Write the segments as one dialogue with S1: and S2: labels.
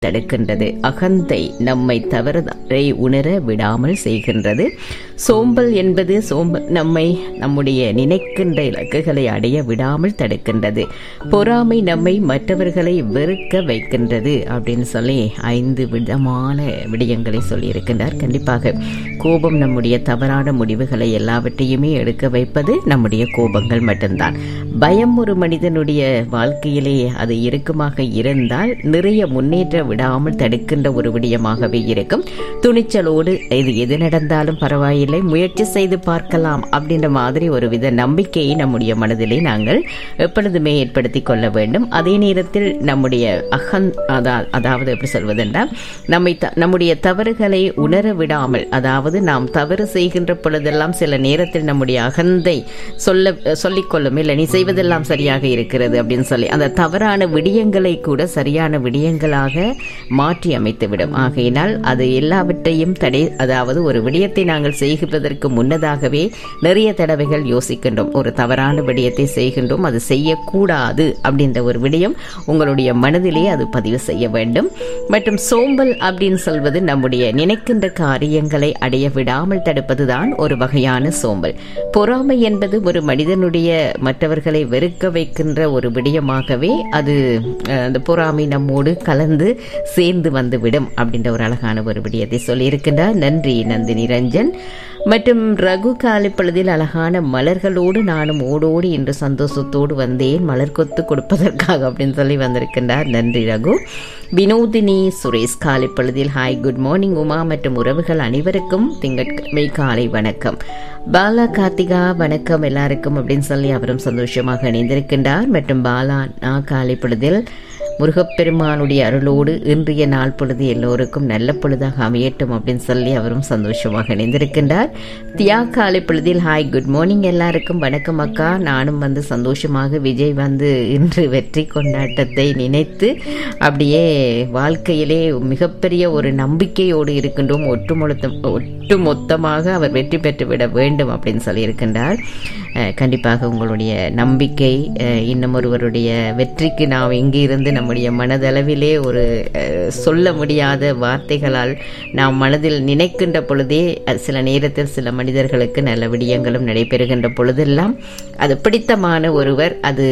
S1: தடுக்கின்றது அகந்தை நம்மை தவறுதை உணர விடாமல் செய்கின்றது சோம்பல் என்பது சோம்பல் நம்மை நம்முடைய நினைக்கின்ற இலக்குகளை அடைய விடாமல் தடுக்கின்றது பொறாமை நம்மை மற்றவர்களை வெறுக்க வைக்கின்றது அப்படின்னு சொல்லி ஐந்து விதமான விடயங்களை சொல்லியிருக்கின்றார் கண்டிப்பாக கோபம் நம்முடைய தவறான முடிவுகளை எல்லாவற்றையுமே எடுக்க வைப்பது நம்முடைய கோபங்கள் மட்டும்தான் பயம் ஒரு மனிதனுடைய வாழ்க்கையிலே அது இறுக்கமாக இருந்தால் நிறைய முன்னேற்ற விடாமல் தடுக்கின்ற ஒரு விடயமாகவே இருக்கும் துணிச்சலோடு இது எது நடந்தாலும் பரவாயில்லை முயற்சி செய்து பார்க்கலாம் அப்படின்ற மாதிரி ஒரு வித நம்பிக்கையை நம்முடைய மனதிலே நாங்கள் எப்பொழுதுமே ஏற்படுத்திக் கொள்ள வேண்டும் அதே நேரத்தில் நம்முடைய அகன் அதா- அதாவது எப்படி சொல்வதென்றால் நம்மை த- நம்முடைய தவறுகளை உணர விடாமல் அதாவது நாம் தவறு செய்கின்ற பொழுதெல்லாம் சில நேரத்தில் நம்முடைய அகந்தை சொல்ல சொல்லிக்கொள்ளும் இல்லை நீ செய்வதெல்லாம் சரியாக இருக்கிறது அப்படின்னு சொல்லி அந்த தவறான விடயங்களை கூட சரியான விடயங்களாக மாற்றி அமைத்துவிடும் ஆகையினால் அது எல்லாவற்றையும் தடை அதாவது ஒரு விடயத்தை நாங்கள் செய்வதற்கு முன்னதாகவே நிறைய தடவைகள் யோசிக்கின்றோம் ஒரு தவறான விடயத்தை செய்கின்றோம் அது செய்யக்கூடாது அப்படின்ற ஒரு விடயம் உங்களுடைய மனதிலே அது பதிவு செய்ய வேண்டும் மற்றும் சோம்பல் அப்படின்னு சொல்வது நம்முடைய நினைக்கின்ற காரியங்களை அடைய விடாமல் தடுப்பதுதான் ஒரு வகையான சோம்பல் பொறாமை என்பது ஒரு மனிதனுடைய மற்றவர்களை வெறுக்க வைக்கின்ற ஒரு விடயமாகவே அது அஹ், அந்த பொறாமை நம்மோடு கலந்து சேர்ந்து வந்துவிடும் அப்படின்ற ஒரு அழகான ஒரு விடயத்தை சொல்லியிருக்கின்றார் நன்றி நந்தினி ரஞ்சன் மற்றும் ரகு காலைப்பொழுதில் அழகான மலர்களோடு நானும் ஓடோடி இன்று சந்தோஷத்தோடு வந்தேன் மலர் கொத்து கொடுப்பதற்காக அப்படின்னு சொல்லி வந்திருக்கின்றார் நன்றி ரகு வினோதினி சுரேஷ் காலைப்பொழுதில் ஹாய் குட் மார்னிங் உமா மற்றும் உறவுகள் அனைவருக்கும் திங்கட்கிழமை காலை வணக்கம் பாலா கார்த்திகா வணக்கம் எல்லாருக்கும் அப்படின்னு சொல்லி அவரும் சந்தோஷமாக இணைந்திருக்கின்றார் மற்றும் பாலா நான் காலை பொழுதில் முருகப்பெருமானுடைய அருளோடு இன்றைய நாள் பொழுது எல்லோருக்கும் நல்ல பொழுதாக அமையட்டும் அப்படின்னு சொல்லி அவரும் சந்தோஷமாக இணைந்திருக்கின்றார் தியா காலை பொழுதில் ஹாய் குட் மார்னிங் எல்லாருக்கும் வணக்கம் அக்கா நானும் வந்து சந்தோஷமாக விஜய் வந்து இன்று வெற்றி கொண்டாட்டத்தை நினைத்து அப்படியே வாழ்க்கையிலே மிகப்பெரிய ஒரு நம்பிக்கையோடு இருக்கின்றோம் ஒட்டுமொத்த ஒட்டுமொத்தமாக அவர் வெற்றி பெற்று விட வேண்டும் அப்படின்னு சொல்லியிருக்கின்றார் அஹ், கண்டிப்பாக உங்களுடைய நம்பிக்கை அஹ், இன்னும் ஒருவருடைய வெற்றிக்கு நாம் இங்கிருந்து நம்முடைய மனதளவிலே ஒரு அஹ், சொல்ல முடியாத வார்த்தைகளால் நாம் மனதில் நினைக்கின்ற பொழுதே அஹ், சில நேரத்தில் சில மனிதர்களுக்கு நல்ல விடயங்களும் நடைபெறுகின்ற பொழுதெல்லாம் அது பிடித்தமான ஒருவர் அது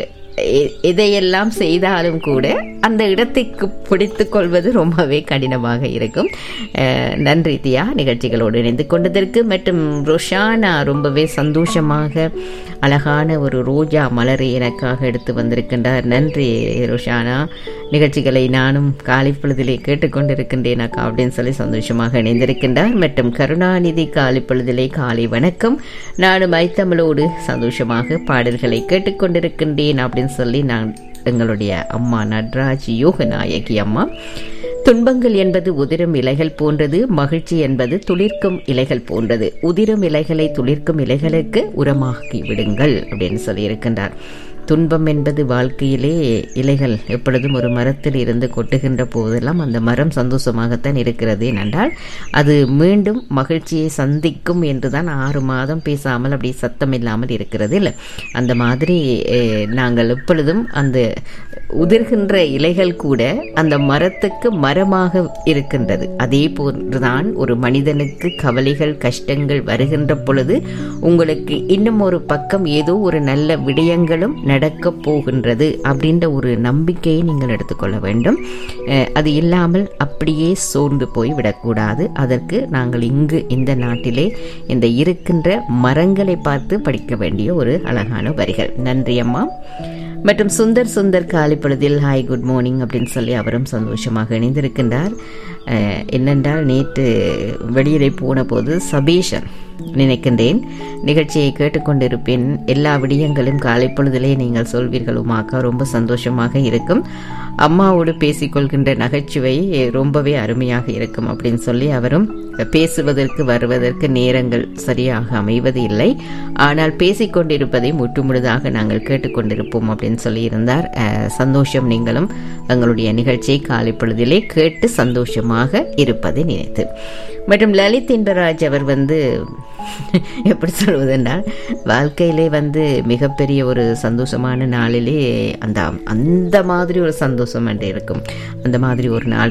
S1: எ- எதையெல்லாம் செய்தாலும் கூட அந்த இடத்துக்கு பிடித்து கொள்வது ரொம்பவே கடினமாக இருக்கும் அஹ், நன்றி தியா நிகழ்ச்சிகளோடு இணைந்து கொண்டதற்கு மற்றும் ரோஷானா ரொம்பவே சந்தோஷமாக அழகான ஒரு ரோஜா மலரை எனக்காக எடுத்து வந்திருக்கின்றார் நன்றி ரோஷானா நிகழ்ச்சிகளை நானும் காலை பொழுதிலே கேட்டுக்கொண்டிருக்கின்றேன் அக்கா அப்படின்னு சொல்லி சந்தோஷமாக இணைந்திருக்கின்றார் மற்றும் கருணாநிதி காலை பொழுதிலே காலை வணக்கம் நானும் ஐத்தமிழோடு சந்தோஷமாக பாடல்களை கேட்டுக்கொண்டிருக்கின்றேன் அப்படின்னு சொல்லி நான் எங்களுடைய அம்மா நட்ராஜ் யோகநாயகி அம்மா துன்பங்கள் என்பது உதிரும் இலைகள் போன்றது மகிழ்ச்சி என்பது துளிர்க்கும் இலைகள் போன்றது உதிரும் இலைகளை துளிர்க்கும் இலைகளுக்கு உரமாக்கி விடுங்கள் அப்படின்னு சொல்லியிருக்கின்றார் துன்பம் என்பது வாழ்க்கையிலே இலைகள் எப்பொழுதும் ஒரு மரத்தில் இருந்து கொட்டுகின்ற போதெல்லாம் அந்த மரம் சந்தோஷமாகத்தான் இருக்கிறது ஏனென்றால் அது மீண்டும் மகிழ்ச்சியை சந்திக்கும் என்றுதான் ஆறு மாதம் பேசாமல் அப்படி சத்தம் இல்லாமல் இருக்கிறது இல்லை அந்த மாதிரி அஹ், நாங்கள் எப்பொழுதும் அந்த உதிர்கின்ற இலைகள் கூட அந்த மரத்துக்கு மரமாக இருக்கின்றது அதே போன்றுதான் ஒரு மனிதனுக்கு கவலைகள் கஷ்டங்கள் வருகின்ற பொழுது உங்களுக்கு இன்னும் ஒரு பக்கம் ஏதோ ஒரு நல்ல விடயங்களும் நடக்கப் போகின்றது அப்படின்ற ஒரு நம்பிக்கையை நீங்கள் எடுத்துக்கொள்ள வேண்டும் அஹ், அது இல்லாமல் அப்படியே சோர்ந்து போய் விடக்கூடாது அதற்கு நாங்கள் இங்கு இந்த நாட்டிலே இந்த இருக்கின்ற மரங்களை பார்த்து படிக்க வேண்டிய ஒரு அழகான வரிகள் நன்றி அம்மா மற்றும் சுந்தர் சுந்தர் காலை பொழுதில் ஹாய் குட் மார்னிங் அப்படின்னு சொல்லி அவரும் சந்தோஷமாக இணைந்திருக்கின்றார் அஹ், என்னென்றால் நேற்று வெளியிலே போன போது சபீஷன் நினைக்கின்றேன் நிகழ்ச்சியை கேட்டுக்கொண்டிருப்பேன் எல்லா விடயங்களும் காலை பொழுதிலே நீங்கள் சொல்வீர்கள் உமாக்கா ரொம்ப சந்தோஷமாக இருக்கும் அம்மாவோடு பேசிக்கொள்கின்ற நகைச்சுவை ரொம்பவே அருமையாக இருக்கும் அப்படின்னு சொல்லி அவரும் பேசுவதற்கு வருவதற்கு நேரங்கள் சரியாக அமைவது இல்லை ஆனால் பேசிக்கொண்டிருப்பதை முற்றுமுழுதாக நாங்கள் கேட்டுக்கொண்டிருப்போம் அப்படின்னு சொல்லியிருந்தார் அஹ், சந்தோஷம் நீங்களும் எங்களுடைய நிகழ்ச்சியை காலை பொழுதிலே கேட்டு சந்தோஷமாக இருப்பதை நினைத்து மற்றும் லலித் இன்பராஜ் அவர் வந்து எப்படி சொல்வதென்றால் வாழ்க்கையிலே வந்து மிகப்பெரிய ஒரு சந்தோஷமான நாளிலே அந்த அந்த மாதிரி ஒரு சந்தோஷம் என்று இருக்கும் அந்த மாதிரி ஒரு நாள்